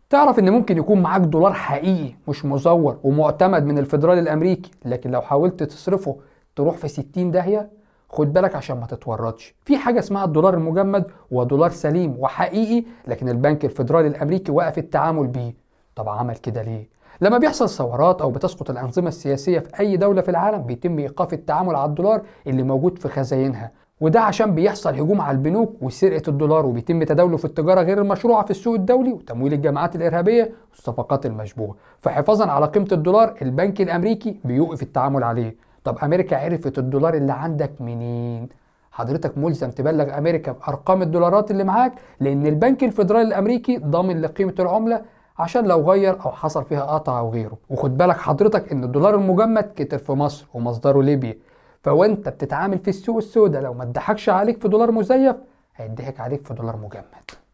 تعرف ان ممكن يكون معاك دولار حقيقي مش مزور ومعتمد من الفدرالي الامريكي لكن لو حاولت تصرفه تروح في 60 داهيه خد بالك عشان ما تتورطش في حاجه اسمها الدولار المجمد ودولار سليم وحقيقي لكن البنك الفدرالي الامريكي وقف التعامل بيه طب عمل كده ليه لما بيحصل ثورات او بتسقط الانظمه السياسيه في اي دوله في العالم بيتم ايقاف التعامل على الدولار اللي موجود في خزاينها وده عشان بيحصل هجوم على البنوك وسرقه الدولار وبيتم تداوله في التجاره غير المشروعه في السوق الدولي وتمويل الجماعات الارهابيه والصفقات المشبوهه فحفاظا على قيمه الدولار البنك الامريكي بيوقف التعامل عليه طب امريكا عرفت الدولار اللي عندك منين حضرتك ملزم تبلغ امريكا بارقام الدولارات اللي معاك لان البنك الفيدرالي الامريكي ضامن لقيمه العمله عشان لو غير او حصل فيها قطع او غيره وخد بالك حضرتك ان الدولار المجمد كتر في مصر ومصدره ليبيا فوانت بتتعامل في السوق السوداء لو ما اتضحكش عليك في دولار مزيف هيضحك عليك في دولار مجمد